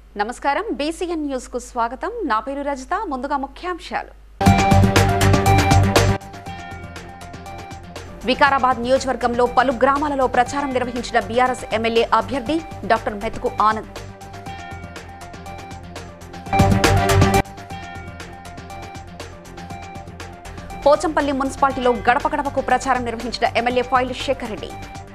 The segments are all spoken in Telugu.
నమస్కారం బీసీఎన్ న్యూస్ కు స్వాగతం నా పేరు రజిత ముందుగా ముఖ్యాంశాలు వికారాబాద్ నియోజకవర్గంలో పలు గ్రామాలలో ప్రచారం నిర్వహించిన బీఆర్ఎస్ ఎమ్మెల్యే అభ్యర్థి డాక్టర్ మెతుకు ఆనంద్ పోచంపల్లి మున్సిపాలిటీలో గడప గడపకు ప్రచారం నిర్వహించిన ఎమ్మెల్యే ఫాయిల్ శేఖర్ రెడ్డి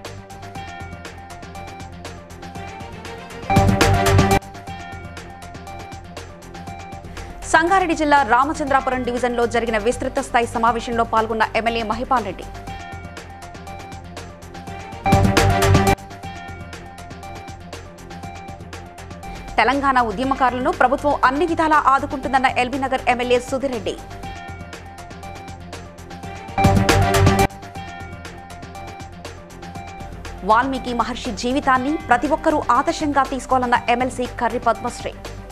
సంగారెడ్డి జిల్లా రామచంద్రాపురం డివిజన్లో జరిగిన విస్తృత స్థాయి సమావేశంలో పాల్గొన్న ఎమ్మెల్యే మహిపాల్ రెడ్డి తెలంగాణ ఉద్యమకారులను ప్రభుత్వం అన్ని విధాలా ఆదుకుంటుందన్న ఎల్బీనగర్ ఎమ్మెల్యే సుధీర్ రెడ్డి వాల్మీకి మహర్షి జీవితాన్ని ప్రతి ఒక్కరూ ఆదర్శంగా తీసుకోవాలన్న ఎమ్మెల్సీ కర్రి పద్మశ్రీ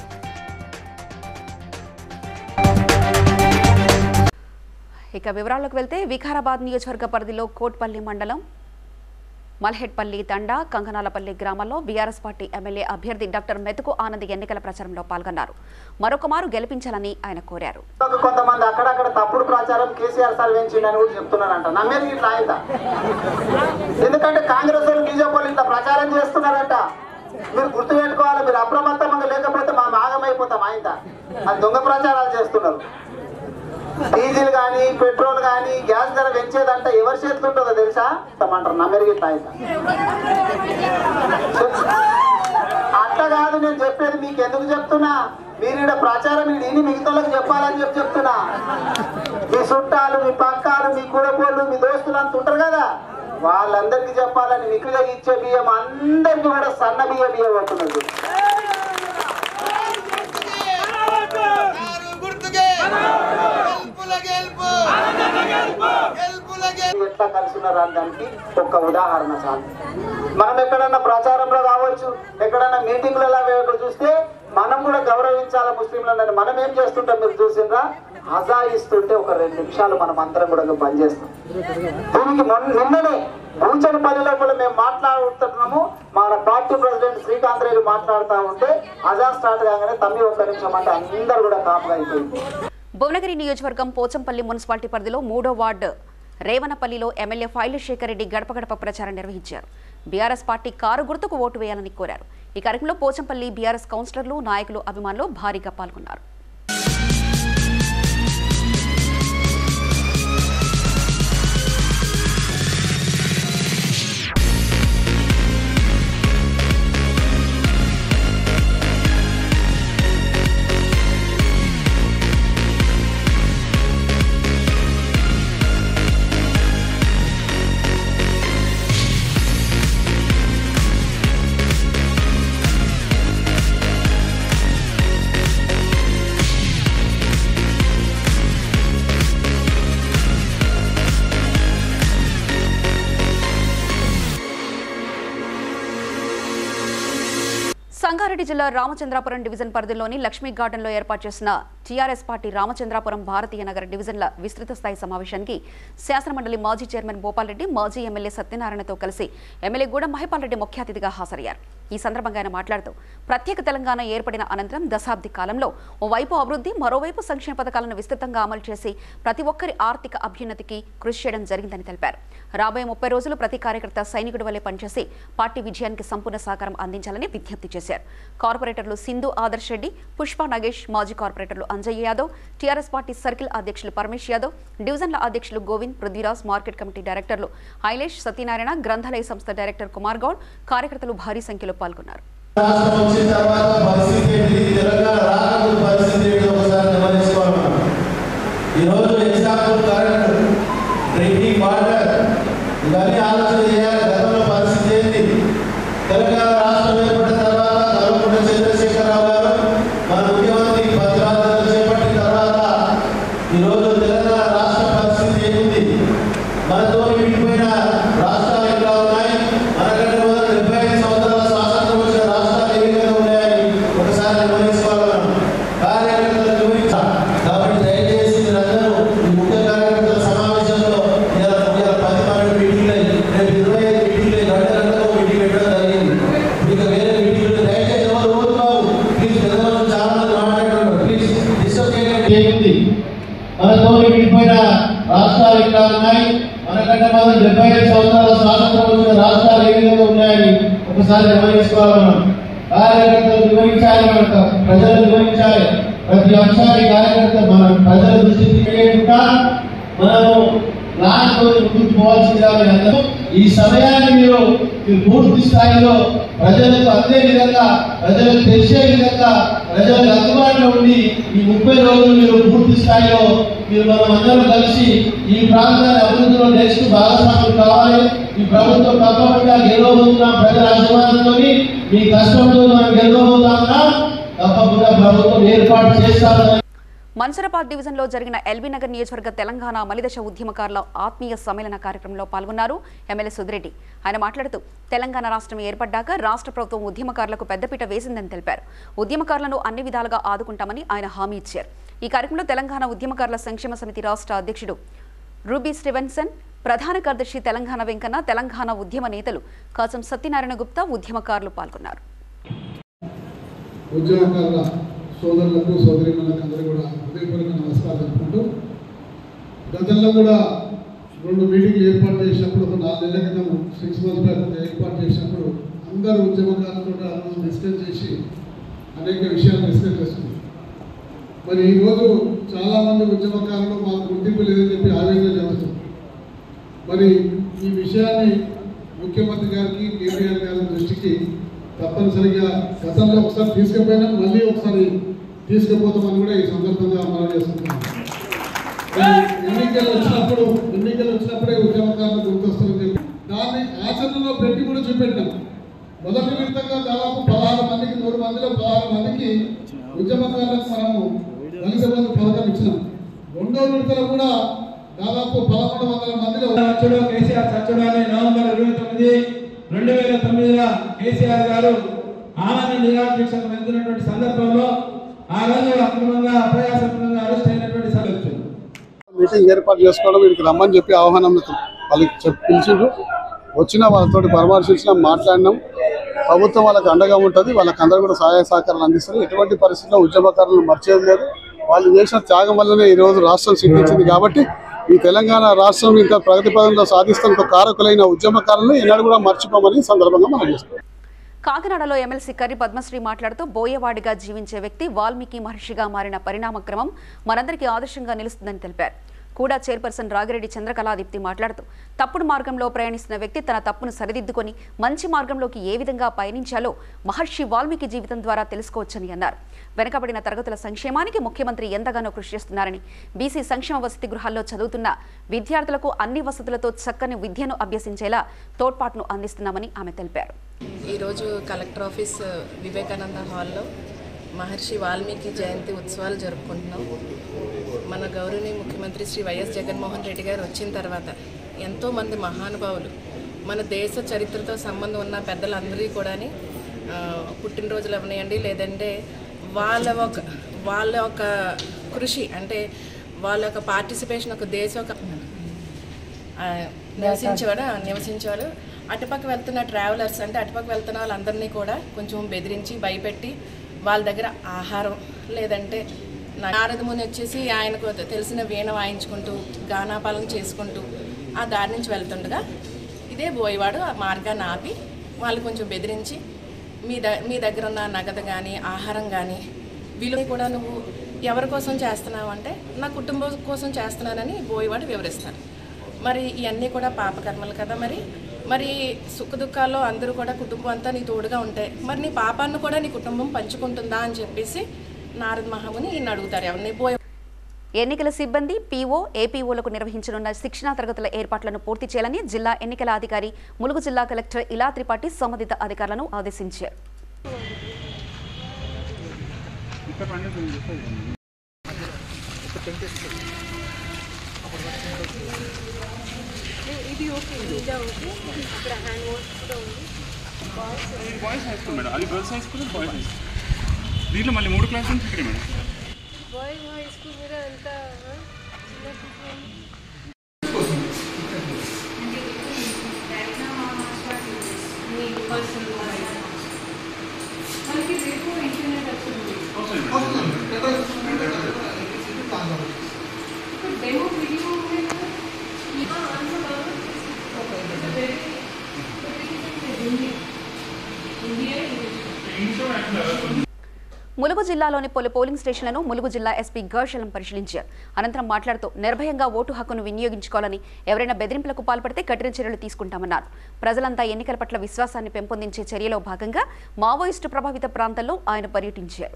ఇక వివరాల్లోకి వెళ్తే వికారాబాద్ నియోజకవర్గ పరిధిలో కోట్పల్లి మండలం మల్హెట్పల్లి తండా కంకనాలపల్లి గ్రామాల్లో బీఆర్ఎస్ పార్టీ ఎమ్మెల్యే అభ్యర్థి డాక్టర్ మెతుకు ఆనంద్ ఎన్నికల ప్రచారంలో పాల్గొన్నారు మరొకమారు గెలిపించాలని ఆయన కోరారు ఒక కొంతమంది అక్కడక్కడ తప్పుడు ప్రచారం కేసీఆర్ సార్ వేయించిండని కూడా చెప్తున్నారంట నమ్మేది ఇట్లా ఆయన ఎందుకంటే కాంగ్రెస్ వాళ్ళు బీజేపీ వాళ్ళు ఇట్లా ప్రచారం చేస్తున్నారంట మీరు గుర్తు పెట్టుకోవాలి మీరు అప్రమత్తంగా లేకపోతే మా ఆగమైపోతాం ఆయన అది దొంగ ప్రచారాలు చేస్తున్నారు డీజిల్ కానీ పెట్రోల్ కానీ గ్యాస్ ధర పెంచేదంట ఎవరి చేతులు ఉంటుందో తెలుసా అంటారు నమ్మేది ఇట్లా ఆయన అట్లా కాదు నేను చెప్పేది మీకు ఎందుకు చెప్తున్నా మీరు ఈడ ప్రచారం ఈడ ఇని మిగతాలకు చెప్పాలని చెప్పి చెప్తున్నా మీ చుట్టాలు మీ పక్కాలు మీ కూడపోళ్ళు మీ దోస్తులు అంత ఉంటారు కదా వాళ్ళందరికీ చెప్పాలని మీకు ఇచ్చే బియ్యం అందరికీ కూడా సన్న బియ్యం బియ్యం అవుతున్నది కారు గుర్తుకే గెలుపుల గెలుపు గెలుపుల గెలుపు ఎట్లా కలిసి ఉన్నారు అని దానికి ఒక ఉదాహరణ చాలు మనం ఎక్కడన్నా ప్రచారంలో కావచ్చు ఎక్కడన్నా మీటింగ్లలో వేయడం చూస్తే మనం కూడా గౌరవించాలి ముస్లింలని మనం ఏం చేస్తుంటాం మీరు చూసిండ్రా అజాయిస్తుంటే ఒక రెండు నిమిషాలు మనం అందరం కూడా బంద్ చేస్తాం దీనికి మొన్న నిన్ననే భూచనపల్లిలో కూడా మేము మాట్లాడుతున్నాము మన పార్టీ ప్రెసిడెంట్ శ్రీకాంత్ రెడ్డి మాట్లాడుతూ ఉంటే అజా స్టార్ట్ కాగానే తమ్మి ఒక్క నిమిషం అంటే అందరు కూడా కాపుగా అయిపోయింది భువనగిరి నియోజకవర్గం పోచంపల్లి మున్సిపాలిటీ పరిధిలో మూడో వార్డు రేవనపల్లిలో ఎమ్మెల్యే ఫైలు శేఖర్ రెడ్డి గడప గడప ప్రచారం నిర్వహించారు బీఆర్ఎస్ పార్టీ కారు గుర్తుకు ఓటు వేయాలని కోరారు ఈ కార్యక్రమంలో పోచంపల్లి బీఆర్ఎస్ కౌన్సిలర్లు నాయకులు అభిమానులు భారీగా పాల్గొన్నారు సంగారెడ్డి జిల్లా రామచంద్రాపురం డివిజన్ పరిధిలోని లక్ష్మీ గార్డెన్లో ఏర్పాటు చేసిన టీఆర్ఎస్ పార్టీ రామచంద్రాపురం భారతీయ నగర డివిజన్ల విస్తృత స్థాయి సమావేశానికి శాసనమండలి మాజీ చైర్మన్ భూపాల్ రెడ్డి మాజీ ఎమ్మెల్యే సత్యనారాయణతో కలిసి ఎమ్మెల్యే గూడ మహిపాల్ రెడ్డి ముఖ్య అతిథిగా హాజరయ్యారు ఈ సందర్భంగా ఆయన మాట్లాడుతూ ప్రత్యేక తెలంగాణ ఏర్పడిన అనంతరం దశాబ్ది కాలంలో ఓవైపు అభివృద్ధి మరోవైపు సంక్షేమ పథకాలను విస్తృతంగా అమలు చేసి ప్రతి ఒక్కరి ఆర్థిక అభ్యున్నతికి కృషి చేయడం జరిగిందని తెలిపారు రాబోయే ముప్పై రోజులు ప్రతి కార్యకర్త సైనికుడి వల్లే పనిచేసి పార్టీ విజయానికి సంపూర్ణ సహకారం అందించాలని విజ్ఞప్తి చేశారు కార్పొరేటర్లు సింధు ఆదర్శ్ రెడ్డి పుష్ప నగేష్ మాజీ కార్పొరేటర్లు Anjaiah Yadav TRS party circle అధ్యక్షులు పరమేష్ యాదవ్ డివిజన్ల అధ్యక్షులు గోవింద్ పృథ్వీరాజ్ మార్కెట్ కమిటీ డైరెక్టర్లు ఐలేష్ సత్యనారాయణ గ్రంథాలయ సంస్థ డైరెక్టర్ కుమార్ గౌడ్ కార్యకర్తలు భారీ సంఖ్యలో పాల్గొన్నారు రాష్ట్రం వచ్చిన తర్వాత పరిస్థితి ఏంటి తెలంగాణ రాకముందు పరిస్థితి ఏంటి ఒకసారి గమనించుకోవాలి మనం. ఈరోజు ఎగ్జాంపుల్ కరెంట్ డ్రింకింగ్ వాటర్ ఇవన్నీ ఆలోచన చేయాలి గతంలో పరిస్థితి ఏంటి తెలంగాణ రాష్ట్రం ఏర్పడిన తర్వాత కల్వకుంట్ల చంద్రశేఖరరావు గారు మన ముఖ్యమంత్రి పత్రాలను చేపట్టిన తర్వాత ఈరోజు తెలంగాణ రాష్ట్ర పరిస్థితి ఏముంది మనతో విడిపోయిన రాష్ట్రాలు ఎట్లా ఉన్నాయి మనకంటే మొదలు డెబ్బై ఐదు సంవత్సరాల స్వాతంత్రం వచ్చిన రాష్ట్రాలు ఏ విధంగా ఉన్నాయని ఒకసారి గమనించుకోవాలి మనం. ఒకసారి నిర్వహించుకోవాలి మనం కార్యకర్తలు వివరించాలి మనకు ప్రజలు వివరించాలి ప్రతి అంశాన్ని కార్యకర్త మన ప్రజల దృష్టికి తెలియకుండా మనము లాంటి ముందుకు పోవాల్సిందిగా మీ అందరూ ఈ సమయాన్ని మీరు మీరు పూర్తి స్థాయిలో ప్రజలకు అందే విధంగా ప్రజలకు తెలిసే విధంగా ప్రజలకు అందుబాటులో ఉండి ఈ ముప్పై రోజులు మీరు పూర్తి స్థాయిలో మీరు మనం అందరం కలిసి ఈ ప్రాంతాన్ని అభివృద్ధిలో నెక్స్ట్ భాగస్వాములు కావాలి ఈ ప్రభుత్వం తప్పకుండా గెలవబోతున్నాం ప్రజల అభిమానంతో మీ కష్టంతో మనం గెలవబోతున్నాం తప్పకుండా ప్రభుత్వం ఏర్పాటు చేస్తామని మన్సరాబాద్ డివిజన్లో జరిగిన ఎల్బీ నగర్ నియోజకవర్గ తెలంగాణ మలిదశ ఉద్యమకారుల ఆత్మీయ సమ్మేళన కార్యక్రమంలో పాల్గొన్నారు ఎమ్మెల్యే సుధిరెడ్డి ఆయన మాట్లాడుతూ తెలంగాణ రాష్ట్రం ఏర్పడ్డాక రాష్ట్ర ప్రభుత్వం ఉద్యమకారులకు పెద్దపీట వేసిందని తెలిపారు ఉద్యమకారులను అన్ని విధాలుగా ఆదుకుంటామని ఆయన హామీ ఇచ్చారు ఈ కార్యక్రమంలో తెలంగాణ ఉద్యమకారుల సంక్షేమ సమితి రాష్ట్ర అధ్యక్షుడు రూబీ స్టివెన్సన్ ప్రధాన కార్యదర్శి తెలంగాణ వెంకన్న తెలంగాణ ఉద్యమ నేతలు కాసం సత్యనారాయణ గుప్తా ఉద్యమకారులు పాల్గొన్నారు ఉద్యోగకారుల సోదరులకు సోదరిమణులకు అందరూ కూడా హృదయపూర్వక నమస్కారం చెప్పుకుంటూ గతంలో కూడా రెండు మీటింగ్లు ఏర్పాటు చేసినప్పుడు ఒక నాలుగు నెలల క్రితం సిక్స్ మంత్స్ బ్యాక్ ఏర్పాటు చేసినప్పుడు అందరూ ఉద్యమకారులతో ఆ రోజు డిస్కస్ చేసి అనేక విషయాలు డిస్కస్ చేస్తున్నాం మరి ఈరోజు చాలామంది ఉద్యమకారులు మాకు గుర్తింపు లేదని చెప్పి ఆవేదన చెందుతారు మరి ఈ విషయాన్ని ముఖ్యమంత్రి గారికి కేసీఆర్ గారి దృష్టికి తప్పనిసరిగా గతంలో ఒకసారి తీసుకుపోయినా మళ్ళీ ఒకసారి తీసుకుపోతామని కూడా ఈ సందర్భంగా మనం చేస్తున్నాం మరి ఎన్నికలు వచ్చినప్పుడు ఎన్నికలు వచ్చినప్పుడే ఉద్యమకారులు గుర్తొస్తారని చెప్పి దాన్ని ఆచరణలో పెట్టి కూడా చూపెట్టాం మొదటి విడతగా దాదాపు పదహారు మందికి నూరు మందిలో పదహారు మందికి ఉద్యమకారులకు మనము దళిత బంధు పథకం ఇచ్చినాం రెండో విడతలో కూడా దాదాపు పదకొండు వందల మందిలో వచ్చాడు కేసీఆర్ చచ్చాడు అని నవంబర్ ఇరవై తొమ్మిది రెండు వేల తొమ్మిదిలో కేసీఆర్ గారు ఆనంద నిరాధ్యక్షత వెళ్తున్నటువంటి సందర్భంలో ఆ రోజు అక్రమంగా అప్రయాసంగా అరెస్ట్ అయినటువంటి సంఘటన వచ్చింది మీటింగ్ ఏర్పాటు చేసుకోవడం వీడికి రమ్మని చెప్పి ఆహ్వానం వాళ్ళకి చెప్పి పిలిచిండ్రు వచ్చిన వాళ్ళతోటి పరామర్శించినాం మాట్లాడినాం ప్రభుత్వం వాళ్ళకి అండగా ఉంటుంది వాళ్ళకి అందరూ కూడా సహాయ సహకారాలు అందిస్తారు ఎటువంటి పరిస్థితుల్లో ఉద్యమకారులను మర్చేది లేదు వాళ్ళు చేసిన త్యాగం వల్లనే ఈ రోజు రాష్ట్రం సిద్ధించింది కాబట్టి ఈ తెలంగాణ రాష్ట్రం ఇంకా ప్రగతి పదంలో సాధిస్తున్న కారకులైన ఉద్యమకారులను ఎన్నడూ కూడా మర్చిపోమని ఈ సందర్భంగా మనం చేస్తాం కాకినాడలో ఎమ్మెల్సీ కర్రి పద్మశ్రీ మాట్లాడుతూ బోయవాడిగా జీవించే వ్యక్తి వాల్మీకి మహర్షిగా మారిన పరిణామక్రమం మనందరికీ ఆదర్శంగా నిలుస్తుందని తెలిపారు కూడా చైర్పర్సన్ రాగిరెడ్డి చంద్రకళాదీప్తి మాట్లాడుతూ తప్పుడు మార్గంలో ప్రయాణిస్తున్న వ్యక్తి తన తప్పును సరిదిద్దుకొని మంచి మార్గంలోకి ఏ విధంగా పయనించాలో మహర్షి వాల్మీకి జీవితం ద్వారా తెలుసుకోవచ్చని అన్నారు వెనుకబడిన తరగతుల సంక్షేమానికి ముఖ్యమంత్రి ఎంతగానో కృషి చేస్తున్నారని బీసీ సంక్షేమ వసతి గృహాల్లో చదువుతున్న విద్యార్థులకు అన్ని వసతులతో చక్కని విద్యను అభ్యసించేలా తోడ్పాటును అందిస్తున్నామని ఆమె తెలిపారు ఈరోజు కలెక్టర్ ఆఫీస్ వివేకానంద హాల్లో మహర్షి వాల్మీకి జయంతి ఉత్సవాలు జరుపుకుంటున్నాం మన గౌరవనీయ ముఖ్యమంత్రి శ్రీ వైఎస్ జగన్మోహన్ రెడ్డి గారు వచ్చిన తర్వాత ఎంతోమంది మహానుభావులు మన దేశ చరిత్రతో సంబంధం ఉన్న పెద్దలందరికీ కూడాని ఆ, పుట్టినరోజులు అవనియండి లేదంటే వాళ్ళ ఒక వాళ్ళ ఒక కృషి అంటే వాళ్ళ యొక్క పార్టిసిపేషన్ ఒక దేశ ఒక ఆ, నివసించేవాడు ఆ, నివసించేవాడు అటుపక్క వెళ్తున్న ట్రావెలర్స్ అంటే అటుపక్క వెళ్తున్న వాళ్ళందరినీ కూడా కొంచెం బెదిరించి భయపెట్టి వాళ్ళ దగ్గర ఆహారం లేదంటే నారద ముని వచ్చేసి ఆయనకు తెలిసిన వీణ వాయించుకుంటూ గానాపాలన చేసుకుంటూ ఆ దారి నుంచి వెళ్తుండగా ఇదే బోయవాడు ఆ మార్గాన్ని ఆపి వాళ్ళు కొంచెం బెదిరించి మీ ద మీ దగ్గర ఉన్న నగదు కానీ ఆహారం కానీ వీళ్ళు కూడా నువ్వు ఎవరి కోసం చేస్తున్నావు అంటే నా కుటుంబం కోసం చేస్తున్నానని బోయవాడు వివరిస్తారు మరి ఇవన్నీ కూడా పాపకర్మలు కదా మరి మరి సుఖ దుఃఖాల్లో అందరూ కూడా కుటుంబం అంతా నీ తోడుగా ఉంటాయి మరి నీ పాపాన్ని కూడా నీ కుటుంబం పంచుకుంటుందా అని చెప్పేసి నారద మహాముని ఈయన అడుగుతారు ఎవరిని బోయ ఎన్నికల సిబ్బంది పీఓ ఏపీఓలకు నిర్వహించనున్న శిక్షణా తరగతుల ఏర్పాట్లను పూర్తి చేయాలని జిల్లా ఎన్నికల అధికారి ములుగు జిల్లా కలెక్టర్ ఇలా త్రిపాఠి సంబంధిత అధికారులను ఆదేశించారు బాయ్స్ హై స్కూల్ మేడం అది girls high school boys high school దీంట్లో మళ్ళీ మూడు క్లాసులు ఇక్కడే మేడం బాయ్స్ హై స్కూల్ కూడా అంత చిన్న పిల్లలు ములుగు జిల్లాలోని పలు పోలింగ్ స్టేషన్లను ములుగు జిల్లా ఎస్పీ ఘర్షలం పరిశీలించారు అనంతరం మాట్లాడుతూ నిర్భయంగా ఓటు హక్కును వినియోగించుకోవాలని ఎవరైనా బెదిరింపులకు పాల్పడితే కఠిన చర్యలు తీసుకుంటామన్నారు ప్రజలంతా ఎన్నికల పట్ల విశ్వాసాన్ని పెంపొందించే చర్యలో భాగంగా మావోయిస్టు ప్రభావిత ప్రాంతాల్లో ఆయన పర్యటించారు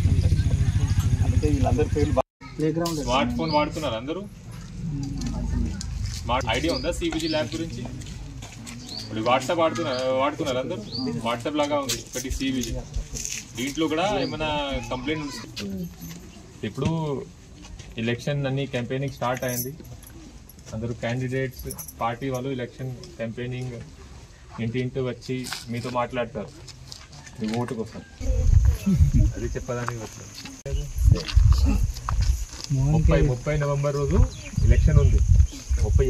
స్మార్ట్ ఫోన్ వాడుతున్నారు అందరూ స్మార్ట్ ఐడియా ఉందా సిబిజీ ల్యాబ్ గురించి ఇప్పుడు వాట్సాప్ వాడుతున్నారు వాడుతున్నారు అందరూ వాట్సాప్ లాగా ఉంది ఒకటి సిబిజీ దీంట్లో కూడా ఏమైనా కంప్లైంట్ ఇప్పుడు ఎలక్షన్ అన్ని క్యాంపెయినింగ్ స్టార్ట్ అయింది అందరూ క్యాండిడేట్స్ పార్టీ వాళ్ళు ఎలక్షన్ క్యాంపెయినింగ్ ఇంటి ఇంటి వచ్చి మీతో మాట్లాడతారు మీ ఓటు కోసం అది చెప్పడానికి వచ్చాను ముప్పై ముప్పై నవంబర్ రోజు ఎలక్షన్ ఉంది ముప్పై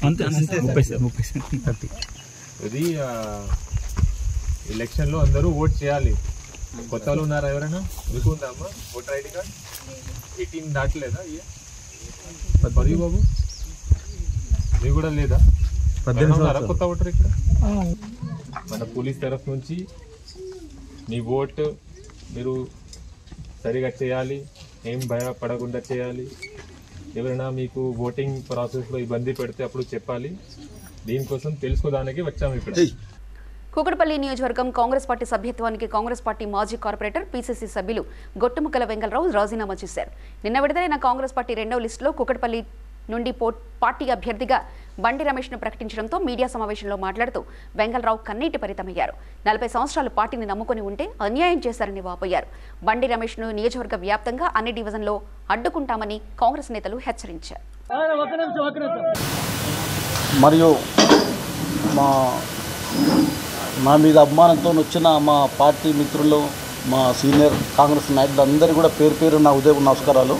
ఇది ఎలక్షన్ లో అందరూ ఓట్ చేయాలి కొత్త వాళ్ళు ఉన్నారా ఎవరైనా మీకు ఉందా అమ్మా ఓటర్ ఐడి కార్డ్ ఎయిటీన్ దాటలేదా ఇయ్య? మరి బాబు మీకు కూడా లేదా ఎవరైనా ఉన్నారా కొత్త ఓటర్ ఇక్కడ మన పోలీస్ తరఫు నుంచి మీ ఓట్ మీరు సరిగా చేయాలి ఏం భయపడకుండా చేయాలి ఎవరైనా మీకు ఓటింగ్ ప్రాసెస్లో ఇబ్బంది పెడితే అప్పుడు చెప్పాలి దీనికోసం తెలుసుకోవడానికి వచ్చాము ఇక్కడ కూకట్పల్లి నియోజకవర్గం కాంగ్రెస్ పార్టీ సభ్యత్వానికి కాంగ్రెస్ పార్టీ మాజీ కార్పొరేటర్ పీసీసీ సభ్యులు గొట్టుముక్కల వెంగళరావు రాజీనామా చేశారు నిన్న విడుదలైన కాంగ్రెస్ పార్టీ రెండవ లిస్టులో కూకట్పల్లి నుండి పో పార్టీ అభ్యర్థిగా బండి రమేష్ను ప్రకటించడంతో మీడియా సమావేశంలో మాట్లాడుతూ వెంగళరావు కన్నీటి పరితమయ్యారు నలభై సంవత్సరాలు పార్టీని నమ్ముకొని ఉంటే అన్యాయం చేశారని వాపోయారు బండి రమేష్ను నియోజకవర్గ వ్యాప్తంగా అన్ని డివిజన్లో అడ్డుకుంటామని కాంగ్రెస్ నేతలు హెచ్చరించారు మరియు మా నా మీద అభిమానంతో వచ్చిన మా పార్టీ మిత్రులు మా సీనియర్ కాంగ్రెస్ నాయకులు అందరికీ కూడా పేరు పేరు నా ఉదయం నమస్కారాలు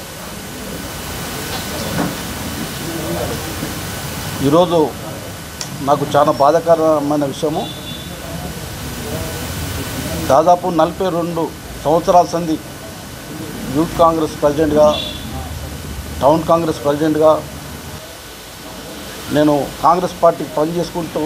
ఈరోజు నాకు చాలా బాధాకరమైన విషయము దాదాపు నలభై రెండు సంవత్సరాల సంది యూత్ కాంగ్రెస్ ప్రెసిడెంట్గా టౌన్ కాంగ్రెస్ ప్రెసిడెంట్గా నేను కాంగ్రెస్ పార్టీకి పనిచేసుకుంటూ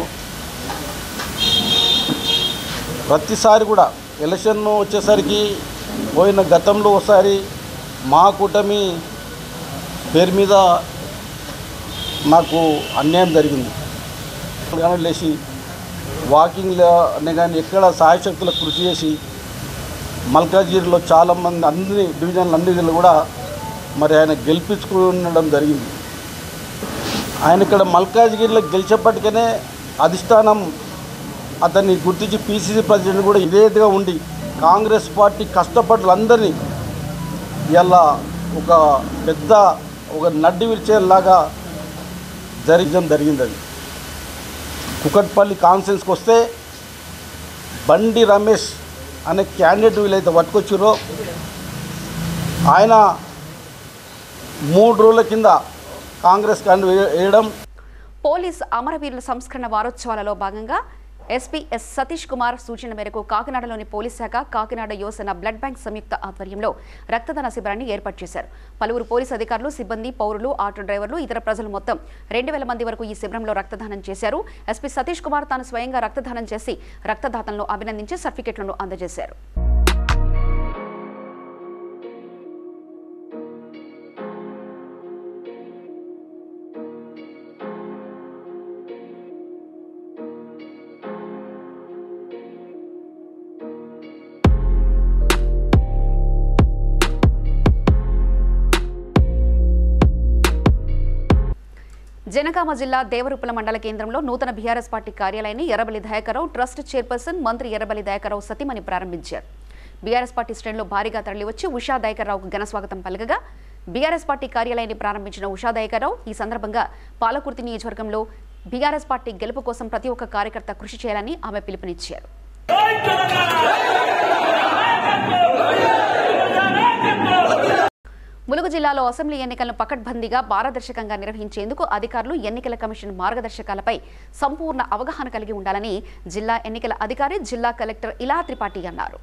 ప్రతిసారి కూడా ఎలక్షన్ వచ్చేసరికి పోయిన గతంలో ఒకసారి మా కూటమి పేరు మీద నాకు అన్యాయం జరిగింది కానీ లేచి వాకింగ్లో అనే కానీ ఎక్కడ సాయశక్తులకు కృషి చేసి మల్కాజ్గిరిలో చాలామంది అన్ని డివిజన్లు అన్ని డివిజన్లు కూడా మరి ఆయన గెలిపించుకునడం జరిగింది ఆయన ఇక్కడ మల్కాజ్గిరిలో గెలిచేపటికనే అధిష్టానం అతన్ని గుర్తించి పీసీసీ ప్రెసిడెంట్ కూడా ఇదేదిగా ఉండి కాంగ్రెస్ పార్టీ కష్టపడులందరినీ ఇలా ఒక పెద్ద ఒక నడ్డి విరిచేలాగా జరగడం జరిగింది అది కుకట్పల్లి కాన్ఫరెన్స్కి వస్తే బండి రమేష్ అనే క్యాండిడేట్ వీళ్ళైతే పట్టుకొచ్చిరో ఆయన మూడు రోజుల కింద కాంగ్రెస్ క్యాండిడేట్ వేయడం పోలీస్ అమరవీరుల సంస్కరణ వారోత్సవాలలో భాగంగా ఎస్పీ ఎస్ సతీష్ కుమార్ సూచన మేరకు కాకినాడలోని పోలీస్ శాఖ కాకినాడ యువసేన బ్లడ్ బ్యాంక్ సంయుక్త ఆధ్వర్యంలో రక్తదాన శిబిరాన్ని ఏర్పాటు చేశారు పలువురు పోలీస్ అధికారులు సిబ్బంది పౌరులు ఆటో డ్రైవర్లు ఇతర ప్రజలు మొత్తం రెండు వేల మంది వరకు ఈ శిబిరంలో రక్తదానం చేశారు ఎస్పీ సతీష్ కుమార్ తాను స్వయంగా రక్తదానం చేసి రక్తదాతలను అభినందించి సర్టిఫికెట్లను అందజేశారు జనగామ జిల్లా దేవరూపల మండల కేంద్రంలో నూతన బీఆర్ఎస్ పార్టీ కార్యాలయాన్ని ఎర్రబలి దయాకరావు ట్రస్ట్ చైర్పర్సన్ మంత్రి ఎర్రబలి దయాకరావు సతీమణి ప్రారంభించారు బీఆర్ఎస్ పార్టీ శ్రేణులు భారీగా తరలివచ్చి ఉషా దయాకర్రావుకు ఘన స్వాగతం పలకగా బీఆర్ఎస్ పార్టీ కార్యాలయాన్ని ప్రారంభించిన ఉషా దయాకర్రావు ఈ సందర్భంగా పాలకుర్తి నియోజకవర్గంలో బీఆర్ఎస్ పార్టీ గెలుపు కోసం ప్రతి ఒక్క కార్యకర్త కృషి చేయాలని ఆమె పిలుపునిచ్చారు ములుగు జిల్లాలో అసెంబ్లీ ఎన్నికలను పకడ్బందీగా పారదర్శకంగా నిర్వహించేందుకు అధికారులు ఎన్నికల కమిషన్ మార్గదర్శకాలపై సంపూర్ణ అవగాహన కలిగి ఉండాలని జిల్లా ఎన్నికల అధికారి జిల్లా కలెక్టర్ ఇలా త్రిపాఠి అన్నారు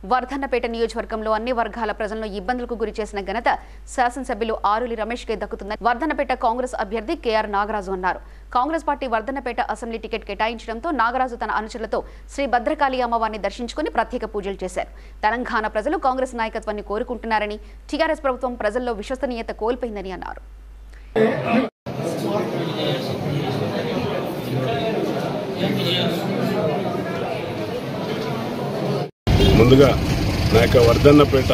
వర్ధన్నపేట నియోజకవర్గంలో అన్ని వర్గాల ప్రజలను ఇబ్బందులకు గురి చేసిన ఘనత శాసనసభ్యులు ఆరులి రమేష్ కే దక్కుతుందని వర్ధన్నపేట కాంగ్రెస్ అభ్యర్థి కేఆర్ నాగరాజు Nagaraju Congress party Wardhannapet assembly ticket కేటాయించడంతో నాగరాజు తన అనుచరులతో శ్రీ భద్రకాళి అమ్మవారిని దర్శించుకుని ప్రత్యేక పూజలు చేశారు తెలంగాణ ప్రజలు కాంగ్రెస్ నాయకత్వాన్ని కోరుకుంటున్నారని టీఆర్ఎస్ ప్రభుత్వం ప్రజల్లో విశ్వసనీయత కోల్పోయిందని అన్నారు ముందుగా నా యొక్క వర్ధన్నపేట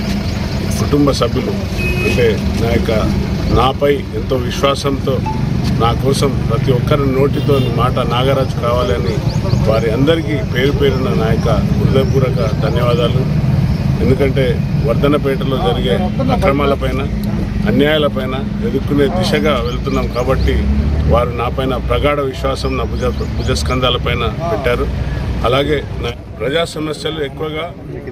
కుటుంబ సభ్యులు అంటే నా యొక్క నాపై ఎంతో విశ్వాసంతో నా కోసం ప్రతి ఒక్కరి నోటితో మాట నాగరాజు కావాలని వారి అందరికీ పేరు పేరున నా యొక్క హృదయపూర్వక ధన్యవాదాలు ఎందుకంటే వర్ధనపేటలో జరిగే అక్రమాలపైన అన్యాయాలపైన ఎదుర్కొనే దిశగా వెళ్తున్నాం కాబట్టి వారు నాపైన ప్రగాఢ విశ్వాసం నా భుజ భుజస్కంధాలపైన పెట్టారు అలాగే నా ప్రజా సమస్యలు ఎక్కువగా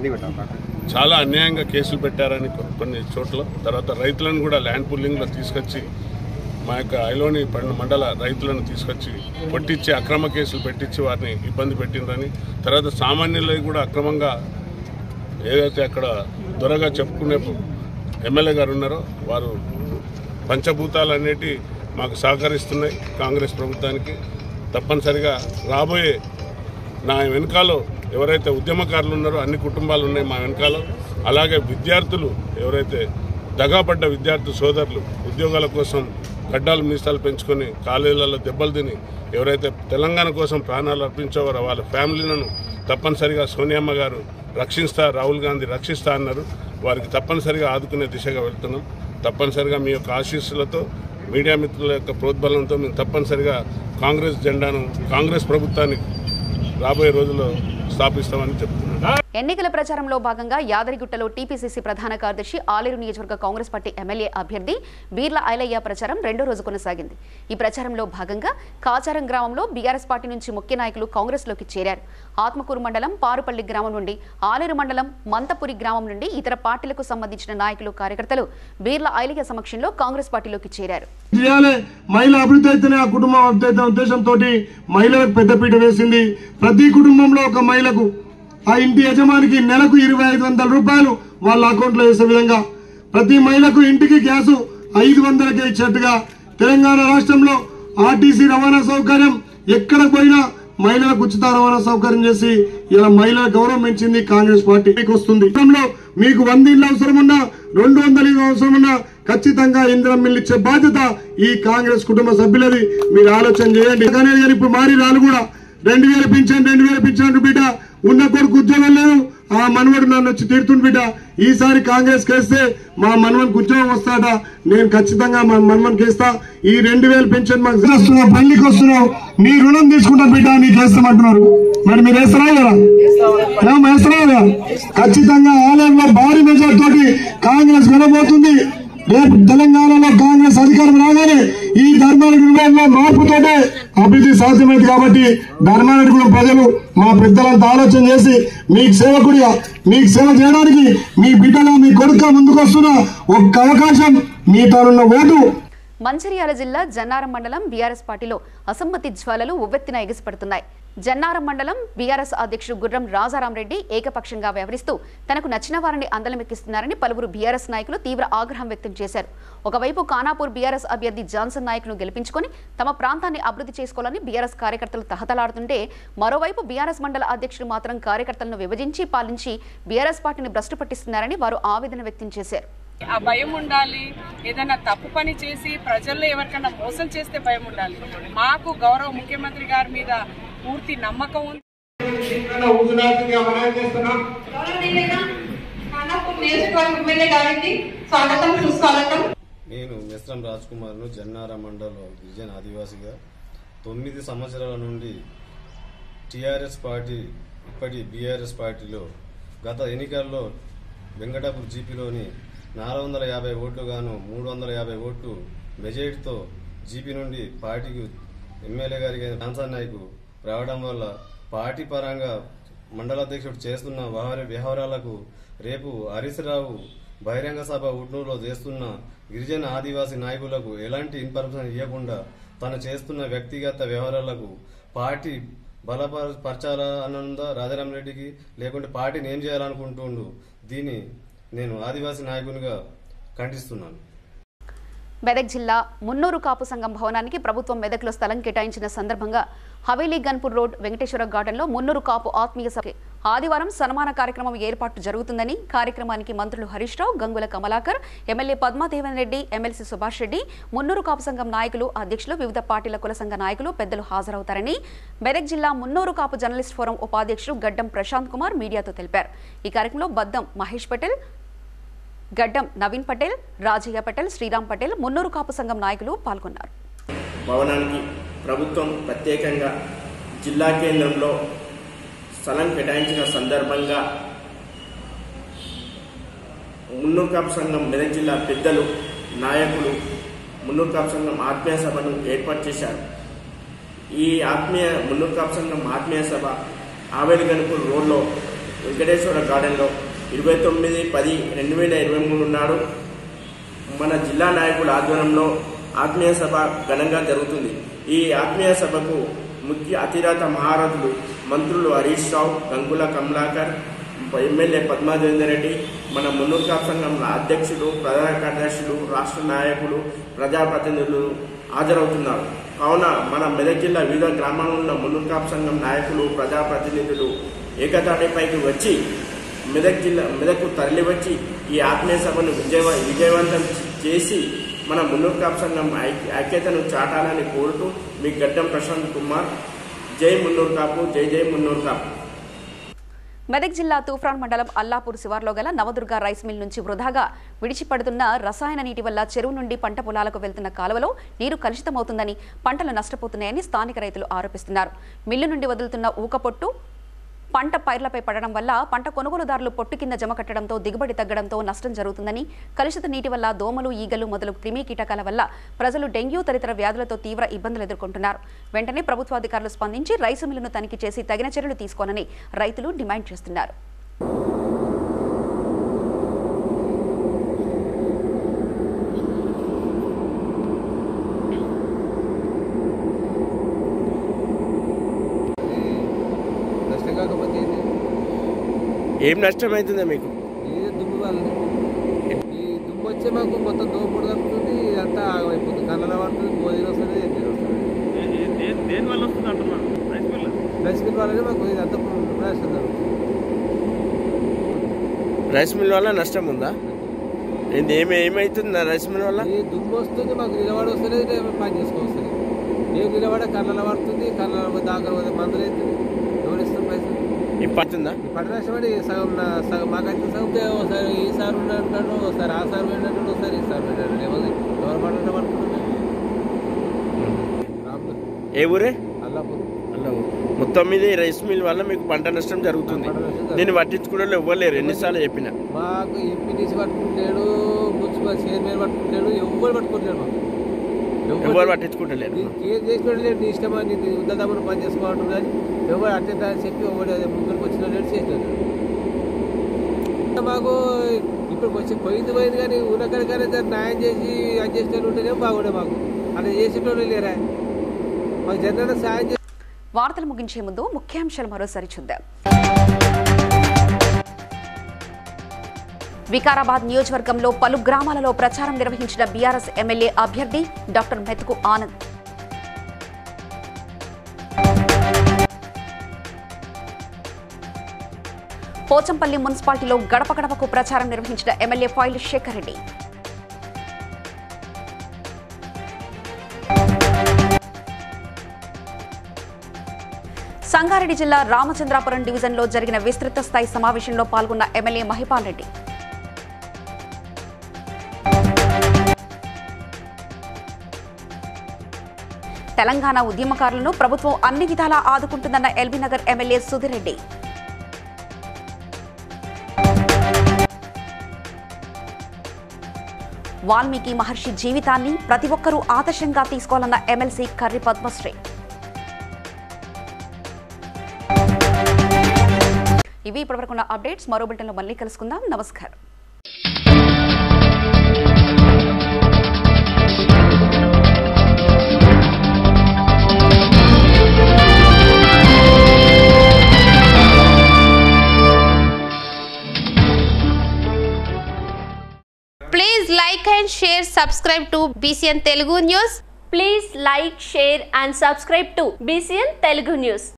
చాలా అన్యాయంగా కేసులు పెట్టారని కొ- కొన్ని చోట్ల తర్వాత రైతులను కూడా ల్యాండ్ పుల్లింగ్లో తీసుకొచ్చి మా యొక్క ఐలోని పండు మండల రైతులను తీసుకొచ్చి కొట్టించి అక్రమ కేసులు పెట్టించి వారిని ఇబ్బంది పెట్టిండ్రని తర్వాత సామాన్యులకు కూడా అక్రమంగా ఏదైతే అక్కడ దొరగా చెప్పుకునే ఎమ్మెల్యే గారు ఉన్నారో వారు పంచభూతాలు అనేటి మాకు సహకరిస్తున్నాయి కాంగ్రెస్ ప్రభుత్వానికి తప్పనిసరిగా రాబోయే నా వెనకాలో ఎవరైతే ఉద్యమకారులు ఉన్నారో అన్ని కుటుంబాలు ఉన్నాయి మా వెనకాల అలాగే విద్యార్థులు ఎవరైతే దగాపడ్డ విద్యార్థి సోదరులు ఉద్యోగాల కోసం గడ్డాలు మీసాలు పెంచుకొని కాలేజీలలో దెబ్బలు తిని ఎవరైతే తెలంగాణ కోసం ప్రాణాలు అర్పించేవారో వాళ్ళ ఫ్యామిలీలను తప్పనిసరిగా సోనియమ్మ గారు రక్షిస్తా రాహుల్ గాంధీ రక్షిస్తా అన్నారు వారికి తప్పనిసరిగా ఆదుకునే దిశగా వెళ్తున్నాం తప్పనిసరిగా మీ యొక్క ఆశీస్సులతో మీడియా మిత్రుల యొక్క ప్రోద్బలంతో మేము తప్పనిసరిగా కాంగ్రెస్ జెండాను కాంగ్రెస్ ప్రభుత్వానికి రాబోయే రోజుల్లో స్థాపిస్తామని చెప్తున్నాను ఎన్నికల ప్రచారంలో భాగంగా యాదగిరిగుట్టలో టీపీసీసీ ప్రధాన కార్యదర్శి ఆలేరు నియోజకవర్గ కాంగ్రెస్ పార్టీ ఎమ్మెల్యే అభ్యర్థి బీర్ల ఐలయ్య ప్రచారం రెండో రోజు కొనసాగింది ఈ ప్రచారంలో భాగంగా కాచారం గ్రామంలో బీఆర్ఎస్ పార్టీ నుంచి ముఖ్య నాయకులు కాంగ్రెస్లోకి చేరారు ఆత్మకూరు మండలం పారుపల్లి గ్రామం నుండి ఆలేరు మండలం మంతపురి గ్రామం నుండి ఇతర పార్టీలకు సంబంధించిన నాయకులు కార్యకర్తలు బీర్ల ఐలయ్య సమక్షంలో కాంగ్రెస్ పార్టీలోకి చేరారు చేయాలి మహిళ అభివృద్ధి అయితేనే ఆ కుటుంబం అభివృద్ధి అయితే ఉద్దేశంతో మహిళలకు పెద్దపీట వేసింది ప్రతి కుటుంబంలో ఒక మహిళకు ఆ ఇంటి యజమానికి నెలకు ఇరవై ఐదు వందల రూపాయలు వాళ్ళ అకౌంట్లో వేసే విధంగా ప్రతి మహిళకు ఇంటికి గ్యాసు ఐదు వందలకే ఇచ్చేట్టుగా తెలంగాణ రాష్ట్రంలో ఆర్టీసీ రవాణా సౌకర్యం ఎక్కడ పోయినా మహిళలకు ఉచిత రవాణా సౌకర్యం చేసి ఇలా మహిళల గౌరవం పెంచింది కాంగ్రెస్ పార్టీ మీకు వస్తుంది గతంలో మీకు వంద ఇళ్ళు అవసరం ఉన్నా రెండు వందల ఇళ్ళు అవసరం ఉన్నా ఖచ్చితంగా ఇంద్రం మిల్లు ఇచ్చే బాధ్యత ఈ కాంగ్రెస్ కుటుంబ సభ్యులది మీరు ఆలోచన చేయండి కానీ కానీ ఇప్పుడు మారి రాళ్ళు కూడా రెండు వేల పింఛన్ రెండు వేల పింఛన్ బిడ్డ ఉన్న కొడుకు ఉద్యోగం లేదు ఆ మనవడు నన్ను వచ్చి తీరుతుండు బిడ్డ ఈసారి కాంగ్రెస్ కేస్తే మా మనవనికి ఉద్యోగం వస్తాడ నేను ఖచ్చితంగా మా మనవనికి ఇస్తా ఈ రెండు వేలు పెన్షన్ మాకు వస్తున్నావు పల్లికి వస్తున్నావు నీ రుణం తీసుకుంటా బిడ్డ నీకు వేస్తామంటున్నారు మరి మీరు వేస్తారా కదా ఏమో వేస్తారా కదా ఖచ్చితంగా ఆలయంలో భారీ మెజార్ తోటి కాంగ్రెస్ వెళ్ళబోతుంది రేపు తెలంగాణలో కాంగ్రెస్ అధికారం రాగానే ఈ ధర్మారెడ్డి విభాగంలో మార్పుతోటే అభివృద్ధి సాధ్యమైంది కాబట్టి ధర్మారెడ్డిగూడెం ప్రజలు మా పెద్దలంతా ఆలోచన చేసి మీకు సేవకుడిగా మీకు సేవ చేయడానికి మీ బిడ్డగా మీ కొడుక ముందుకు వస్తున్న ఒక్క అవకాశం మీ తరున్న ఓటు మంచిర్యాల జిల్లా జన్నారం మండలం బీఆర్ఎస్ పార్టీలో అసమ్మతి జ్వాలలు ఉవ్వెత్తిన ఎగిసిపడుతున్నాయి జన్నారం మండలం బీఆర్ఎస్ అధ్యక్షుడు గుర్రం రాజారాంరెడ్డి ఏకపక్షంగా వ్యవహరిస్తూ తనకు నచ్చిన వారిని అందలమెక్కిస్తున్నారని పలువురు బీఆర్ఎస్ నాయకులు తీవ్ర ఆగ్రహం వ్యక్తం చేశారు ఒకవైపు ఖానాపూర్ బీఆర్ఎస్ అభ్యర్థి జాన్సన్ నాయక్ను గెలిపించుకొని తమ ప్రాంతాన్ని అభివృద్ధి చేసుకోవాలని బీఆర్ఎస్ కార్యకర్తలు తహతలాడుతుంటే మరోవైపు బీఆర్ఎస్ మండల అధ్యక్షుడు మాత్రం కార్యకర్తలను విభజించి పాలించి బీఆర్ఎస్ పార్టీని భ్రష్టు పట్టిస్తున్నారని వారు ఆవేదన వ్యక్తం చేశారు ఆ భయం ఉండాలి ఏదైనా తప్పు పని చేసి ప్రజల్లో ఎవరికైనా మోసం చేస్తే భయం ఉండాలి మాకు గౌరవ ముఖ్యమంత్రి గారి మీద పూర్తి నమ్మకం ఉంది నేను మిశ్రం రాజ్ కుమార్ను జన్నార మండల గిరిజన ఆదివాసిగా తొమ్మిది సంవత్సరాల నుండి టీఆర్ఎస్ పార్టీ ఇప్పటి బీఆర్ఎస్ పార్టీలో గత ఎన్నికల్లో వెంకటాపూర్ జీపీలోని నాలుగు వందల యాభై ఓట్లు గాను మూడు వందల యాభై ఓట్లు మెజారిటీతో జీపీ నుండి పార్టీకి ఎమ్మెల్యే గారికి జాన్సన్ నాయకు రావడం వల్ల పార్టీ పరంగా మండలాధ్యక్షుడు చేస్తున్న వ్యవహార వ్యవహారాలకు రేపు హరీష్ రావు బహిరంగ సభ ఉట్నూరులో చేస్తున్న గిరిజన ఆదివాసీ నాయకులకు ఎలాంటి ఇన్ఫర్మేషన్ ఇవ్వకుండా తను చేస్తున్న వ్యక్తిగత వ్యవహారాలకు పార్టీ బలపరచాలా అన్నందా రాజారాం రెడ్డికి లేకుంటే పార్టీని ఏం చేయాలనుకుంటుండు దీన్ని నేను ఆదివాసీ నాయకునిగా ఖండిస్తున్నాను మెదక్ జిల్లా మున్నూరు కాపు సంఘం భవనానికి ప్రభుత్వం మెదక్లో స్థలం కేటాయించిన సందర్భంగా హవేలీ గన్పూర్ రోడ్ వెంకటేశ్వర గార్డెన్లో మున్నూరు కాపు ఆత్మీయ సభ ఆదివారం సన్మాన కార్యక్రమం ఏర్పాటు జరుగుతుందని కార్యక్రమానికి మంత్రులు హరీష్ రావు గంగుల కమలాకర్ ఎమ్మెల్యే పద్మాదేవన్ రెడ్డి ఎమ్మెల్సీ సుభాష్ రెడ్డి మున్నూరు కాపు సంఘం నాయకులు అధ్యక్షులు వివిధ పార్టీల కుల సంఘ నాయకులు పెద్దలు హాజరవుతారని మెదక్ జిల్లా మున్నూరు కాపు జర్నలిస్ట్ ఫోరం ఉపాధ్యక్షుడు గడ్డం ప్రశాంత్ కుమార్ మీడియాతో తెలిపారు ఈ కార్యక్రమంలో బద్దం మహేష్ పటేల్ గడ్డం నవీన్ పటేల్ రాజయ్య పటేల్ శ్రీరామ్ పటేల్ మున్నూరు కాపు సంఘం నాయకులు పాల్గొన్నారు భవనానికి ప్రభుత్వం ప్రత్యేకంగా జిల్లా కేంద్రంలో స్థలం కేటాయించిన సందర్భంగా మున్నూరు కాపు సంఘం మెదక్ జిల్లా పెద్దలు నాయకులు మున్నూరు కాపు సంఘం ఆత్మీయ సభను ఏర్పాటు చేశారు ఈ ఆత్మీయ మున్నూరు కాపు సంఘం ఆత్మీయ సభ ఆవేలి గణపూర్ రోడ్లో వెంకటేశ్వర గార్డెన్లో ఇరవై తొమ్మిది పది రెండు వేల ఇరవై మూడు నాడు మన జిల్లా నాయకుల ఆధ్వర్యంలో ఆత్మీయ సభ ఘనంగా జరుగుతుంది ఈ ఆత్మీయ సభకు ముఖ్య అతిరథ మహారథులు మంత్రులు హరీష్ రావు గంగుల కమలాకర్ ఎమ్మెల్యే పద్మాదేవేందర్ రెడ్డి మన మున్నూరు కాపు సంఘం అధ్యక్షులు ప్రధాన కార్యదర్శులు రాష్ట్ర నాయకులు ప్రజాప్రతినిధులు హాజరవుతున్నారు కావున మన మెదక్ జిల్లా వివిధ గ్రామాల్లో ఉన్న మున్నూరు కాపు సంఘం నాయకులు ప్రజాప్రతినిధులు ఏకతాటిపైకి వచ్చి మెదక్ జిల్లా మెదక్కు తరలివచ్చి ఈ ఆత్మీయ సభను విజయవ విజయవంతం చేసి మన మున్నూరు కాపు సంఘం ఐక్య- ఐక్యతను చాటాలని కోరుతూ మీ గడ్డం ప్రశాంత్ కుమార్ జై మున్నూరు కాపు జై జై మున్నూరు కాపు మెదక్ జిల్లా తూఫ్రాన్ మండలం అల్లాపూర్ శివార్లో గల నవదుర్గ రైస్ మిల్ నుంచి వృధాగా విడిచిపడుతున్న రసాయన నీటి వల్ల చెరువు నుండి పంట పొలాలకు వెళ్తున్న కాలువలో నీరు కలుషితమవుతుందని పంటలు నష్టపోతున్నాయని స్థానిక రైతులు ఆరోపిస్తున్నారు మిల్లు నుండి వదులుతున్న ఊకపొట్టు పంట పైర్లపై పడడం వల్ల పంట కొనుగోలుదారులు పొట్టు కింద జమ కట్టడంతో దిగుబడి తగ్గడంతో నష్టం జరుగుతుందని కలుషిత నీటి వల్ల దోమలు ఈగలు మొదలు క్రిమి కీటకాల వల్ల ప్రజలు డెంగ్యూ తదితర వ్యాధులతో తీవ్ర ఇబ్బందులు ఎదుర్కొంటున్నారు వెంటనే ప్రభుత్వాధికారులు స్పందించి రైసు మిల్లును తనిఖీ చేసి తగిన చర్యలు తీసుకోనని రైతులు డిమాండ్ చేస్తున్నారు నష్టం కాకపోతే ఏంటి? ఏం నష్టం అవుతుందా మీకు ఇది దుమ్ము వల్ల ఈ దుమ్ము వచ్చే మాకు మొత్తం దోపుడు తగ్గుతుంది ఇదంతా ఆగమైపోతుంది కళ్ళలో పడుతుంది భోజనం వస్తుంది ఏం వస్తుంది దేని వల్ల వస్తుంది అంటున్నా రైస్ మిల్ రైస్ మిల్ వల్లనే మాకు ఇదంతా నష్టం జరుగుతుంది రైస్ మిల్ వల్ల నష్టం ఉందా ఏంది ఏమి ఏమవుతుంది రైస్ మిల్ వల్ల ఈ దుమ్ము వస్తుంది మాకు నిలబడి వస్తలేదు మేము పని చేసుకోవస్తుంది మేము నిలబడే కళ్ళలో పడుతుంది కళ్ళలో దాకా పోతే మందులు అవుతుంది ఎవరిస్తాం పైసలు ఇప్పుడుతుందా పంట నష్టం అంటే సగం నా సగం మాకైతే సగం ఒకసారి ఈ సార్ ఉన్నాడు ఒకసారి ఆ సార్ వెళ్ళాడు ఒకసారి ఈ సార్ వెళ్ళాడు ఎవరు ఎవరు పంట పడుతున్నారు ఏ ఊరే అల్లాపూర్ అల్లాపూర్ మొత్తం మీద ఈ రైస్ మిల్ వల్ల మీకు పంట నష్టం జరుగుతుంది దీన్ని పట్టించుకునే వాళ్ళు ఇవ్వలేరు ఎన్నిసార్లు చెప్పినా మాకు ఎంపీ నుంచి పట్టుకుంటాడు మున్సిపల్ చైర్మన్ పట్టుకుంటాడు ఎవరు పట్టుకుంటాడు మాకు ఎవరు పట్టించుకుంటలేరు ఏం చేసినాడు లేదు నీ ఇష్టమా నీ ఉద్దదమ్మను పని చేసుకోవడం కానీ ఎవరు అట్టే అని చెప్పి ఎవరు అదే ముందుకు వచ్చిన లేడు చేసినాడు మాకు ఇప్పుడు వచ్చి పోయింది పోయింది కానీ ఉన్నకరికైనా దాన్ని న్యాయం చేసి అది చేసిన ఉంటేనే బాగుండే మాకు అలా చేసేటోళ్ళు లేరా మాకు జనరల్ సాయం చేసి వార్తలు ముగించే ముందు ముఖ్యాంశాలు మరోసారి చూద్దాం వికారాబాద్ నియోజకవర్గంలో పలు గ్రామాలలో ప్రచారం నిర్వహించిన బీఆర్ఎస్ ఎమ్మెల్యే అభ్యర్థి డాక్టర్ మెతుకు ఆనంద్ పోచంపల్లి మున్సిపాలిటీలో గడప గడపకు ప్రచారం నిర్వహించిన ఎమ్మెల్యే ఫాయిల్ శేఖర్ రెడ్డి సంగారెడ్డి జిల్లా రామచంద్రాపురం డివిజన్లో జరిగిన విస్తృత స్థాయి సమావేశంలో పాల్గొన్న ఎమ్మెల్యే మహిపాల్ రెడ్డి తెలంగాణ ఉద్యమకారులను ప్రభుత్వం అన్ని విధాలా ఆదుకుంటుందన్న ఎల్బీనగర్ ఎమ్మెల్యే సుధీర్ రెడ్డి వాల్మీకి మహర్షి జీవితాన్ని ప్రతి ఒక్కరూ ఆదర్శంగా తీసుకోవాలన్న ఎమ్మెల్సీ కర్రి పద్మశ్రీ ఇవి ఇప్పటివరకున్న అప్డేట్స్ మరో బిల్టన్లో మళ్ళీ కలుసుకుందాం నమస్కారం subscribe to BCN Telugu News. Please like, share and subscribe to BCN Telugu News.